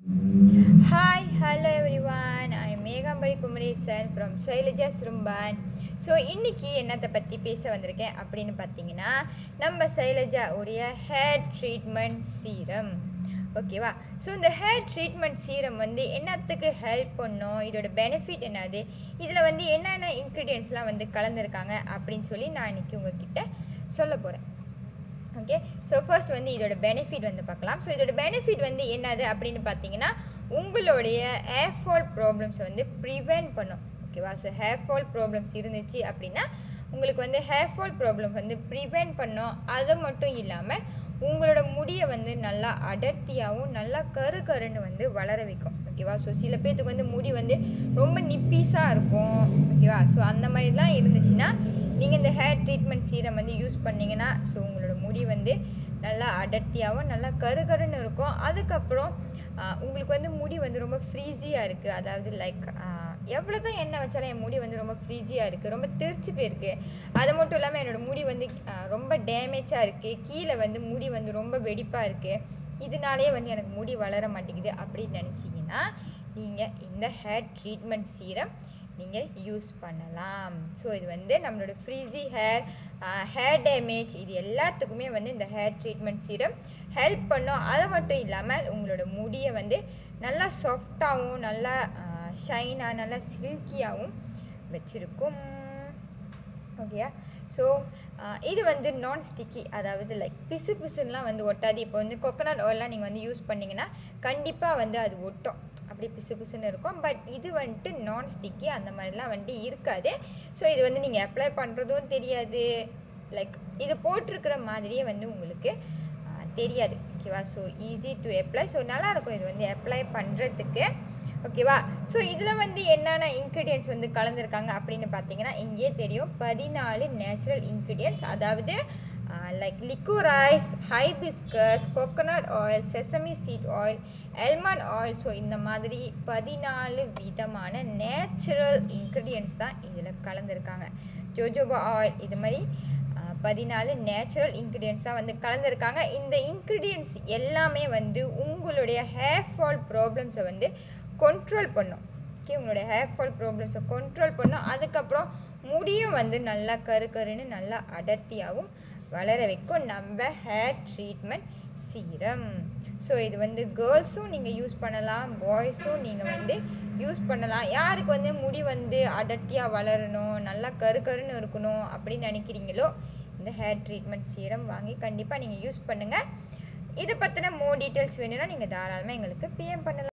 Hi, hello everyone. I'm Megambari Kumaresan from Sailaja Seremban so இன்னைக்கு என்னத்தை பற்றி பேச வந்திருக்கேன் அப்படின்னு பார்த்தீங்கன்னா நம்ம சைலஜா உடைய ஹேர் ட்ரீட்மெண்ட் சீரம் ஓகேவா ஸோ இந்த ஹேர் ட்ரீட்மெண்ட் சீரம் வந்து என்னத்துக்கு ஹெல்ப் பண்ணும் இதோட பெனிஃபிட் என்னது இதில் வந்து என்னென்ன இன்க்ரீடியன்ஸ்லாம் வந்து கலந்துருக்காங்க அப்படின்னு சொல்லி நான் இன்னைக்கு உங்ககிட்ட சொல்ல போகிறேன் ஓகே ஸோ ஃபர்ஸ்ட் வந்து இதோட பெனிஃபிட் வந்து பார்க்கலாம் ஸோ இதோட பெனிஃபிட் வந்து என்னது அப்படின்னு பார்த்தீங்கன்னா உங்களுடைய ஹேர் ஃபால் ப்ராப்ளம்ஸை வந்து ப்ரிவென்ட் பண்ணும் ஓகேவா ஸோ ஹேர் ஃபால் ப்ராப்ளம்ஸ் இருந்துச்சு அப்படின்னா உங்களுக்கு வந்து ஹேர் ஃபால் ப்ராப்ளம் வந்து ப்ரிவென்ட் பண்ணும் அது மட்டும் இல்லாமல் உங்களோட முடியை வந்து நல்லா அடர்த்தியாகவும் நல்லா கரு கருன்னு வந்து வளர வைக்கும் ஓகேவா ஸோ சில பேர்த்துக்கு வந்து முடி வந்து ரொம்ப நிப்பீஸாக இருக்கும் ஓகேவா ஸோ அந்த மாதிரிலாம் இருந்துச்சுன்னா நீங்கள் இந்த ஹேர் ட்ரீட்மெண்ட் சீரம் வந்து யூஸ் பண்ணிங்கன்னா ஸோ உங்களோட முடி வந்து நல்லா அடர்த்தியாகவும் நல்லா கரு கருன்னு இருக்கும் அதுக்கப்புறம் ஆஹ், உங்களுக்கு வந்து முடி வந்து ரொம்ப ஃப்ரீஸியாக இருக்குது அதாவது லைக் எவ்வளோ தான் எண்ணெய் வச்சாலும் என் முடி வந்து ரொம்ப ஃப்ரீஸியாக இருக்குது ரொம்ப தெரிச்சு போயிருக்கு அது மட்டும் இல்லாமல் என்னோடய முடி வந்து ஆஹ், ரொம்ப டேமேஜாக இருக்குது கீழே வந்து முடி வந்து ரொம்ப வெடிப்பாக இருக்குது இதனாலே வந்து எனக்கு முடி வளர மாட்டேங்குது அப்படின்னு நினச்சிங்கன்னா நீங்கள் இந்த ஹேர் ட்ரீட்மெண்ட் சீரம் நீங்கள் யூஸ் பண்ணலாம் ஸோ இது வந்து நம்மளோட ஃப்ரீஸி ஹேர் ஹேர் டேமேஜ் இது எல்லாத்துக்குமே வந்து இந்த ஹேர் ட்ரீட்மெண்ட் சீரம் ஹெல்ப் பண்ணும் அது மட்டும் இல்லாமல் உங்களோட முடியை வந்து நல்லா சாஃப்டாகவும் நல்லா ஷைனாக நல்லா சில்கியாகவும் வச்சுருக்கும் ஓகேயா ஸோ இது வந்து நான் ஸ்டிக்கி அதாவது லைக் பிசு பிசுலாம் வந்து ஒட்டாது இப்போ வந்து கொக்கனட் ஆயிலெலாம் நீங்கள் வந்து யூஸ் பண்ணிங்கன்னா கண்டிப்பாக வந்து அது ஒட்டும் அப்படி பிசு பிசுன்னு இருக்கும் பட் இது வந்துட்டு நான் ஸ்டிக்கி அந்த மாதிரிலாம் வந்துட்டு இருக்காது ஸோ இது வந்து நீங்கள் அப்ளை பண்ணுறதும் தெரியாது லைக் இது போட்டிருக்கிற மாதிரியே வந்து உங்களுக்கு ஆ, தெரியாது ஓகேவா so easy to apply so நல்லாயிருக்கும் இது வந்து அப்ளை பண்ணுறதுக்கு ஓகேவா ஸோ இதில் வந்து என்னென்ன இன்க்ரீடியன்ஸ் வந்து கலந்துருக்காங்க அப்படின்னு பார்த்தீங்கன்னா இங்கேயே தெரியும் பதினாலு நேச்சுரல் இன்க்ரீடியன்ஸ் அதாவது like liquorice hibiscus coconut oil sesame seed oil almond oil so இந்த மாதிரி பதினாலு விதமான நேச்சுரல் இன்க்ரீடியன்ஸ் தான் இதில் கலந்துருக்காங்க ஜோஜோபா ஆயில் இது மாதிரி ஆஹ், பதினாலு நேச்சுரல் இன்க்ரீடியன்ஸ் தான் வந்து கலந்துருக்காங்க இந்த இன்க்ரீடியன்ஸ் எல்லாமே வந்து உங்களுடைய ஹேர் ஃபால் ப்ராப்ளம்ஸை வந்து கண்ட்ரோல் பண்ணும் ஓகே உங்களுடைய ஹேர் ஃபால் ப்ராப்ளம்ஸை கண்ட்ரோல் பண்ணும் அதுக்கப்புறம் முடியும் வந்து நல்லா கரு கருன்னு நல்லா அடர்த்தியாகவும் வளர வைக்கும் நம்ம ஹேர் ட்ரீட்மெண்ட் சீரம் ஸோ இது வந்து கேர்ள்ஸும் நீங்கள் யூஸ் பண்ணலாம் பாய்ஸும் நீங்கள் வந்து யூஸ் பண்ணலாம் யாருக்கு வந்து முடி வந்து அடர்த்தியாக வளரணும் நல்லா கரு கருன்னு இருக்கணும் அப்படின்னு நினைக்கிறீங்களோ இந்த ஹேர் ட்ரீட்மெண்ட் சீரம் வாங்கி கண்டிப்பாக நீங்கள் யூஸ் பண்ணுங்கள் இதை பற்றின மோர் டீட்டெயில்ஸ் வேணும்னா நீங்கள் தாராளமாக எங்களுக்கு பிஎம் பண்ணலாம்